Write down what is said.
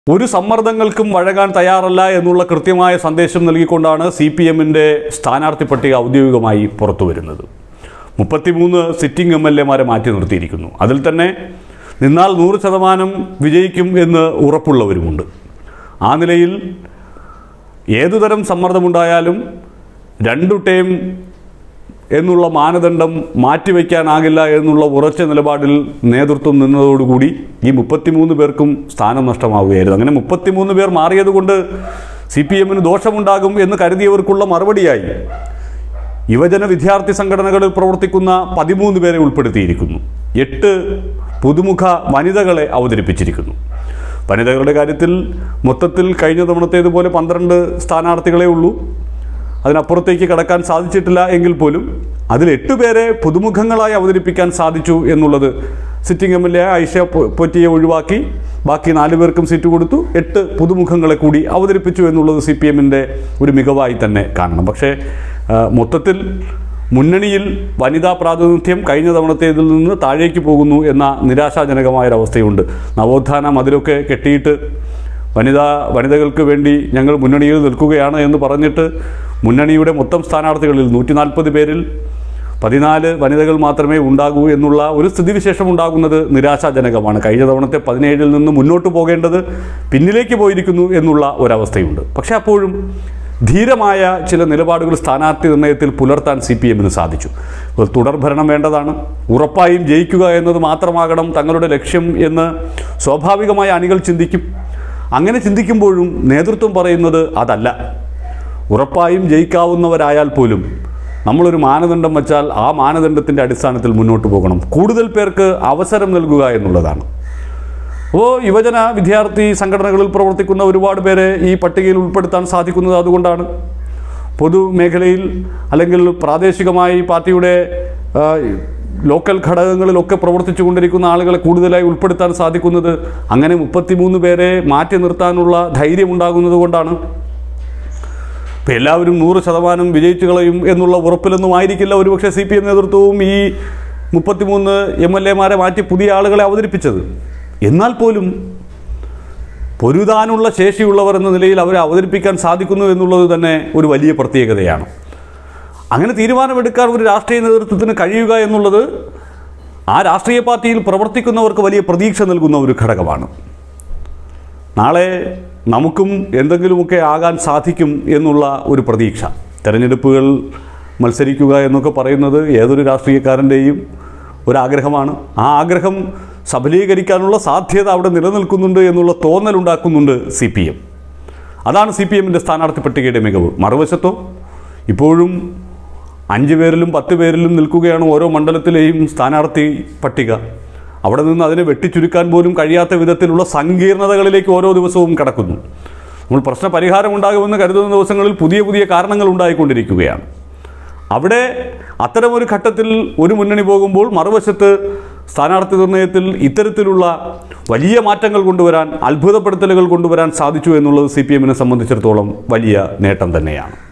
ഒരു സമ്മർദ്ദങ്ങൾക്കും വഴങ്ങാൻ തയ്യാറല്ല എന്നുള്ള കൃത്യമായ സന്ദേശം നൽകിക്കൊണ്ടാണ് സി പി എമ്മിൻ്റെ സ്ഥാനാർത്ഥി പട്ടിക ഔദ്യോഗികമായി പുറത്തു വരുന്നത് മുപ്പത്തിമൂന്ന് സിറ്റിംഗ് എം എൽ എമാരെ മാറ്റി നിർത്തിയിരിക്കുന്നു അതിൽ തന്നെ നിന്നാൽ നൂറ് ശതമാനം വിജയിക്കും എന്ന് ഉറപ്പുള്ളവരുമുണ്ട് ആ നിലയിൽ ഏതുതരം സമ്മർദ്ദമുണ്ടായാലും രണ്ടു ടൈം എന്നുള്ള മാനദണ്ഡം മാറ്റിവെക്കാനാകില്ല എന്നുള്ള ഉറച്ച നിലപാടിൽ നേതൃത്വം നിന്നതോടുകൂടി ഈ മുപ്പത്തിമൂന്ന് പേർക്കും സ്ഥാനം നഷ്ടമാവുകയായിരുന്നു അങ്ങനെ മുപ്പത്തിമൂന്ന് പേർ മാറിയതുകൊണ്ട് സി പി എമ്മിന് ദോഷമുണ്ടാകും എന്ന് കരുതിയവർക്കുള്ള മറുപടിയായി യുവജന വിദ്യാർത്ഥി സംഘടനകളിൽ പ്രവർത്തിക്കുന്ന പതിമൂന്ന് പേരെ ഉൾപ്പെടുത്തിയിരിക്കുന്നു എട്ട് പുതുമുഖ വനിതകളെ അവതരിപ്പിച്ചിരിക്കുന്നു വനിതകളുടെ കാര്യത്തിൽ മൊത്തത്തിൽ കഴിഞ്ഞ തവണത്തേതുപോലെ പന്ത്രണ്ട് സ്ഥാനാർത്ഥികളെ ഉള്ളൂ അതിനപ്പുറത്തേക്ക് കടക്കാൻ സാധിച്ചിട്ടില്ല എങ്കിൽ പോലും അതിൽ എട്ട് പേരെ പുതുമുഖങ്ങളായി അവതരിപ്പിക്കാൻ സാധിച്ചു എന്നുള്ളത് sitting M L A Aisha പൊ- പൊറ്റിയെ ഒഴിവാക്കി ബാക്കി നാല് പേർക്കും സീറ്റ് കൊടുത്തു എട്ട് പുതുമുഖങ്ങളെ കൂടി അവതരിപ്പിച്ചു എന്നുള്ളത് സി പി എമ്മിൻ്റെ ഒരു മികവായി തന്നെ കാണണം പക്ഷേ ആ, മൊത്തത്തിൽ മുന്നണിയിൽ വനിതാ പ്രാതിനിധ്യം കഴിഞ്ഞ തവണത്തേതിൽ നിന്ന് താഴേക്ക് പോകുന്നു എന്ന നിരാശാജനകമായൊരവസ്ഥയുണ്ട് നവോത്ഥാന മതിലൊക്കെ കെട്ടിയിട്ട് വനിതാ വനിതകൾക്ക് വേണ്ടി ഞങ്ങൾ മുന്നണിയിൽ നിൽക്കുകയാണ് എന്ന് പറഞ്ഞിട്ട് മുന്നണിയുടെ മൊത്തം സ്ഥാനാർത്ഥികളിൽ നൂറ്റി നാൽപ്പത് പേരിൽ പതിനാല് വനിതകൾ മാത്രമേ ഉണ്ടാകൂ എന്നുള്ള ഒരു സ്ഥിതിവിശേഷം ഉണ്ടാകുന്നത് നിരാശാജനകമാണ് കഴിഞ്ഞ തവണത്തെ പതിനേഴിൽ നിന്ന് മുന്നോട്ട് പോകേണ്ടത് പിന്നിലേക്ക് പോയിരിക്കുന്നു എന്നുള്ള ഒരവസ്ഥയുണ്ട് പക്ഷേ അപ്പോഴും ധീരമായ ചില നിലപാടുകൾ സ്ഥാനാർത്ഥി നിർണയത്തിൽ പുലർത്താൻ സി പി എമ്മിന് സാധിച്ചു ഒരു തുടർഭരണം വേണ്ടതാണ് ഉറപ്പായും ജയിക്കുക എന്നത് മാത്രമാകണം തങ്ങളുടെ ലക്ഷ്യം എന്ന് സ്വാഭാവികമായ അണികൾ ചിന്തിക്കും അങ്ങനെ ചിന്തിക്കുമ്പോഴും നേതൃത്വം പറയുന്നത് അതല്ല ഉറപ്പായും ജയിക്കാവുന്നവരായാൽ പോലും നമ്മളൊരു മാനദണ്ഡം വച്ചാൽ ആ മാനദണ്ഡത്തിൻ്റെ അടിസ്ഥാനത്തിൽ മുന്നോട്ട് പോകണം കൂടുതൽ പേർക്ക് അവസരം നൽകുക എന്നുള്ളതാണ് അപ്പോൾ യുവജന വിദ്യാർത്ഥി സംഘടനകളിൽ പ്രവർത്തിക്കുന്ന ഒരുപാട് പേരെ ഈ പട്ടികയിൽ ഉൾപ്പെടുത്താൻ സാധിക്കുന്നത് അതുകൊണ്ടാണ് പൊതുമേഖലയിൽ അല്ലെങ്കിൽ പ്രാദേശികമായി പാർട്ടിയുടെ ആ, ലോക്കൽ ഘടകങ്ങളിലൊക്കെ പ്രവർത്തിച്ചു കൊണ്ടിരിക്കുന്ന ആളുകളെ കൂടുതലായി ഉൾപ്പെടുത്താൻ സാധിക്കുന്നത് അങ്ങനെ മുപ്പത്തിമൂന്ന് പേരെ മാറ്റി നിർത്താനുള്ള ധൈര്യം ഉണ്ടാകുന്നത് കൊണ്ടാണ് ഇപ്പം എല്ലാവരും നൂറ് ശതമാനം വിജയിച്ചു കളയും എന്നുള്ള ഉറപ്പിലൊന്നും ആയിരിക്കില്ല ഒരുപക്ഷെ സി പി എം നേതൃത്വവും ഈ മുപ്പത്തിമൂന്ന് എം എൽ എമാരെ മാറ്റി പുതിയ ആളുകളെ അവതരിപ്പിച്ചത് എന്നാൽ പോലും പൊരുതാനുള്ള ശേഷിയുള്ളവർ എന്ന നിലയിൽ അവരെ അവതരിപ്പിക്കാൻ സാധിക്കുന്നു എന്നുള്ളത് തന്നെ ഒരു വലിയ പ്രത്യേകതയാണ് അങ്ങനെ തീരുമാനമെടുക്കാൻ ഒരു രാഷ്ട്രീയ നേതൃത്വത്തിന് കഴിയുക എന്നുള്ളത് ആ രാഷ്ട്രീയ പാർട്ടിയിൽ പ്രവർത്തിക്കുന്നവർക്ക് വലിയ പ്രതീക്ഷ നൽകുന്ന ഒരു ഘടകമാണ് നാളെ നമുക്കും എന്തെങ്കിലുമൊക്കെ ആകാൻ സാധിക്കും എന്നുള്ള ഒരു പ്രതീക്ഷ തെരഞ്ഞെടുപ്പുകൾ മത്സരിക്കുക എന്നൊക്കെ പറയുന്നത് ഏതൊരു രാഷ്ട്രീയക്കാരൻ്റെയും ഒരാഗ്രഹമാണ് ആ ആഗ്രഹം സഫലീകരിക്കാനുള്ള സാധ്യത അവിടെ നിലനിൽക്കുന്നുണ്ട് എന്നുള്ള തോന്നലുണ്ടാക്കുന്നുണ്ട് സി പി എം അതാണ് സി പി എമ്മിൻ്റെ സ്ഥാനാർത്ഥി പട്ടികയുടെ മികവ് മറുവശത്തോ ഇപ്പോഴും അഞ്ച് പേരിലും പത്ത് പേരിലും നിൽക്കുകയാണ് ഓരോ മണ്ഡലത്തിലെയും സ്ഥാനാർത്ഥി പട്ടിക അവിടെ നിന്ന് അതിനെ വെട്ടിച്ചുരുക്കാൻ പോലും കഴിയാത്ത വിധത്തിലുള്ള സങ്കീർണതകളിലേക്ക് ഓരോ ദിവസവും കടക്കുന്നു നമ്മൾ പ്രശ്ന പരിഹാരം ഉണ്ടാകുമെന്ന് കരുതുന്ന ദിവസങ്ങളിൽ പുതിയ പുതിയ കാരണങ്ങൾ ഉണ്ടായിക്കൊണ്ടിരിക്കുകയാണ് അവിടെ അത്തരമൊരു ഘട്ടത്തിൽ ഒരു മുന്നണി പോകുമ്പോൾ മറുവശത്ത് സ്ഥാനാർത്ഥി നിർണയത്തിൽ ഇത്തരത്തിലുള്ള വലിയ മാറ്റങ്ങൾ കൊണ്ടുവരാൻ അത്ഭുതപ്പെടുത്തലുകൾ കൊണ്ടുവരാൻ സാധിച്ചു എന്നുള്ളത് സി പി എമ്മിനെ സംബന്ധിച്ചിടത്തോളം വലിയ നേട്ടം തന്നെയാണ്